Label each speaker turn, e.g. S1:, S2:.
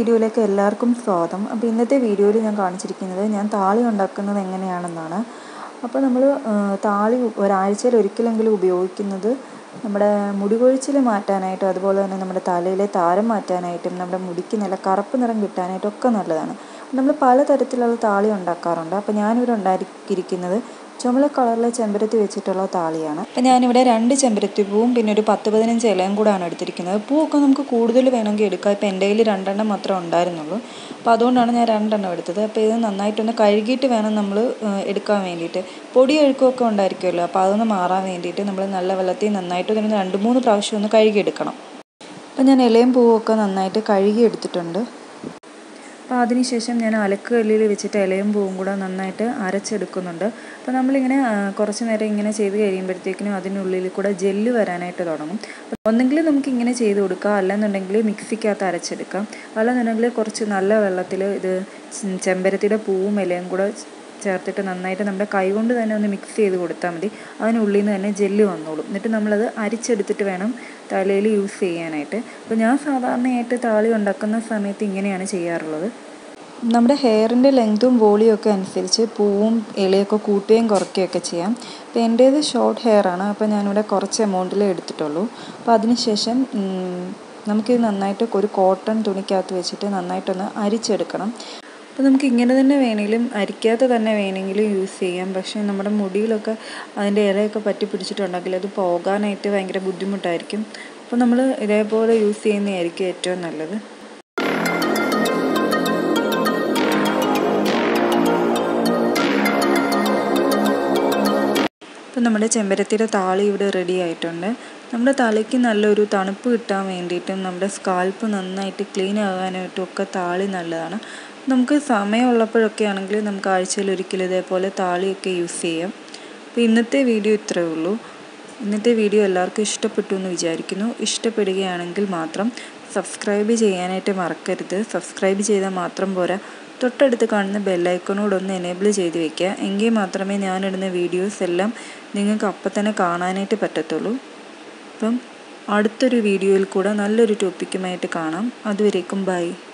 S1: വീഡിയോയിലേക്ക് എല്ലാവർക്കും സ്വാഗതം അപ്പോൾ ഇന്നത്തെ വീഡിയോയിൽ ഞാൻ കാണിച്ചിരിക്കുന്നത് ഞാൻ താളി ഉണ്ടാക്കുന്നത് എങ്ങനെയാണെന്നാണ് അപ്പോൾ നമ്മൾ താളി ഒരാഴ്ചയിൽ ഒരിക്കലെങ്കിലും ഉപയോഗിക്കുന്നത് നമ്മുടെ മുടി കൊഴിച്ചിൽ മാറ്റാനായിട്ടും അതുപോലെ തന്നെ നമ്മുടെ തലയിലെ താരം മാറ്റാനായിട്ടും നമ്മുടെ മുടിക്ക് നല്ല കറുപ്പ് നിറം കിട്ടാനായിട്ടും ഒക്കെ നല്ലതാണ് നമ്മൾ പലതരത്തിലുള്ള താളി ഉണ്ടാക്കാറുണ്ട് അപ്പോൾ ഞാനിവിടെ ഉണ്ടാക്കിയിരിക്കുന്നത് ചുമല കളറിലെ ചെമ്പരത്തി വെച്ചിട്ടുള്ള താളിയാണ് അപ്പം ഞാനിവിടെ രണ്ട് ചെമ്പരത്തി പൂവും പിന്നെ ഒരു പത്ത് പതിനഞ്ച് ഇലയും കൂടാണ് എടുത്തിരിക്കുന്നത് പൂവൊക്കെ നമുക്ക് കൂടുതൽ വേണമെങ്കിൽ എടുക്കാം ഇപ്പം എൻ്റെ കയ്യിൽ രണ്ടെണ്ണം മാത്രമേ ഉണ്ടായിരുന്നുള്ളൂ അപ്പോൾ അതുകൊണ്ടാണ് ഞാൻ രണ്ടെണ്ണം എടുത്തത് അപ്പോൾ ഇത് നന്നായിട്ടൊന്ന് കഴുകിയിട്ട് വേണം നമ്മൾ എടുക്കാൻ വേണ്ടിയിട്ട് പൊടി അഴുക്കുമൊക്കെ ഉണ്ടായിരിക്കുമല്ലോ അപ്പോൾ അതൊന്ന് മാറാൻ വേണ്ടിയിട്ട് നമ്മൾ നല്ല വെള്ളത്തിൽ നന്നായിട്ട് ഒന്ന് രണ്ട് മൂന്ന് പ്രാവശ്യം ഒന്ന് കഴുകിയെടുക്കണം അപ്പോൾ ഞാൻ ഇലയും പൂവൊക്കെ നന്നായിട്ട് കഴുകി എടുത്തിട്ടുണ്ട് അപ്പോൾ അതിനുശേഷം ഞാൻ അലക്ക് കല്ലിൽ വെച്ചിട്ട് ഇലയും പൂവും കൂടെ നന്നായിട്ട് അരച്ചെടുക്കുന്നുണ്ട് അപ്പോൾ നമ്മളിങ്ങനെ കുറച്ച് നേരം ഇങ്ങനെ ചെയ്ത് കഴിയുമ്പോഴത്തേക്കിനും അതിനുള്ളിൽ കൂടെ ജെല്ല് വരാനായിട്ട് തുടങ്ങും ഒന്നെങ്കിൽ നമുക്ക് ഇങ്ങനെ ചെയ്ത് കൊടുക്കാം അല്ലെന്നുണ്ടെങ്കിൽ മിക്സിക്കകത്ത് അരച്ചെടുക്കാം അല്ലെന്നുണ്ടെങ്കിൽ കുറച്ച് നല്ല വെള്ളത്തിൽ ഇത് ചെമ്പരത്തിയുടെ പൂവും ഇലയും കൂടെ ചേർത്തിട്ട് നന്നായിട്ട് നമ്മുടെ കൈ കൊണ്ട് തന്നെ ഒന്ന് മിക്സ് ചെയ്ത് കൊടുത്താൽ മതി അതിനുള്ളിൽ നിന്ന് തന്നെ ജെല്ല് വന്നോളും എന്നിട്ട് നമ്മളത് അരിച്ചെടുത്തിട്ട് വേണം തലയിൽ യൂസ് ചെയ്യാനായിട്ട് അപ്പോൾ ഞാൻ സാധാരണയായിട്ട് താളി ഉണ്ടാക്കുന്ന സമയത്ത് ഇങ്ങനെയാണ് ചെയ്യാറുള്ളത് നമ്മുടെ ഹെയറിൻ്റെ ലെങ്തും വോളിയും ഒക്കെ അനുസരിച്ച് പൂവും ഇലയൊക്കെ കൂട്ടുകയും കുറയ്ക്കുകയൊക്കെ ചെയ്യാം അപ്പോൾ എൻ്റേത് ഷോർട്ട് ഹെയർ ആണ് അപ്പോൾ ഞാനിവിടെ കുറച്ച് എമൗണ്ടിലേ എടുത്തിട്ടുള്ളൂ അപ്പോൾ അതിനുശേഷം നമുക്കിത് നന്നായിട്ട് ഒരു കോട്ടൺ തുണിക്കകത്ത് വെച്ചിട്ട് നന്നായിട്ടൊന്ന് അരിച്ചെടുക്കണം അപ്പോൾ നമുക്ക് ഇങ്ങനെ തന്നെ വേണമെങ്കിലും അരിക്കാതെ തന്നെ വേണമെങ്കിലും യൂസ് ചെയ്യാം പക്ഷേ നമ്മുടെ മുടിയിലൊക്കെ അതിൻ്റെ ഇലയൊക്കെ പറ്റി പിടിച്ചിട്ടുണ്ടെങ്കിൽ അത് പോകാനായിട്ട് ഭയങ്കര ബുദ്ധിമുട്ടായിരിക്കും അപ്പോൾ നമ്മൾ ഇതേപോലെ യൂസ് ചെയ്യുന്നതായിരിക്കും ഏറ്റവും നല്ലത് അപ്പോൾ നമ്മുടെ ചെമ്പരത്തിയുടെ താളി ഇവിടെ റെഡി ആയിട്ടുണ്ട് നമ്മുടെ തലയ്ക്ക് നല്ലൊരു തണുപ്പ് കിട്ടാൻ വേണ്ടിയിട്ടും നമ്മുടെ സ്കാൽപ്പ് നന്നായിട്ട് ക്ലീൻ ആകാനായിട്ടും ഒക്കെ താളി നല്ലതാണ് നമുക്ക് സമയമുള്ളപ്പോഴൊക്കെ ആണെങ്കിൽ നമുക്ക് ആഴ്ചയിൽ ഒരിക്കൽ ഇതേപോലെ താളിയൊക്കെ യൂസ് ചെയ്യാം അപ്പോൾ ഇന്നത്തെ വീഡിയോ ഇത്രയേ ഉള്ളൂ ഇന്നത്തെ വീഡിയോ എല്ലാവർക്കും ഇഷ്ടപ്പെട്ടു എന്ന് വിചാരിക്കുന്നു ഇഷ്ടപ്പെടുകയാണെങ്കിൽ മാത്രം സബ്സ്ക്രൈബ് ചെയ്യാനായിട്ട് മറക്കരുത് സബ്സ്ക്രൈബ് ചെയ്താൽ മാത്രം പോരാ തൊട്ടടുത്ത് കാണുന്ന ബെല്ലൈക്കണോടൊന്ന് എനേബിൾ ചെയ്ത് വെക്കുക എങ്കിൽ മാത്രമേ ഞാനിടുന്ന വീഡിയോസ് എല്ലാം നിങ്ങൾക്ക് അപ്പം തന്നെ കാണാനായിട്ട് പറ്റത്തുള്ളൂ അപ്പം അടുത്തൊരു വീഡിയോയിൽ കൂടെ നല്ലൊരു ടോപ്പിക്കുമായിട്ട് കാണാം അതുവരേക്കും ബൈ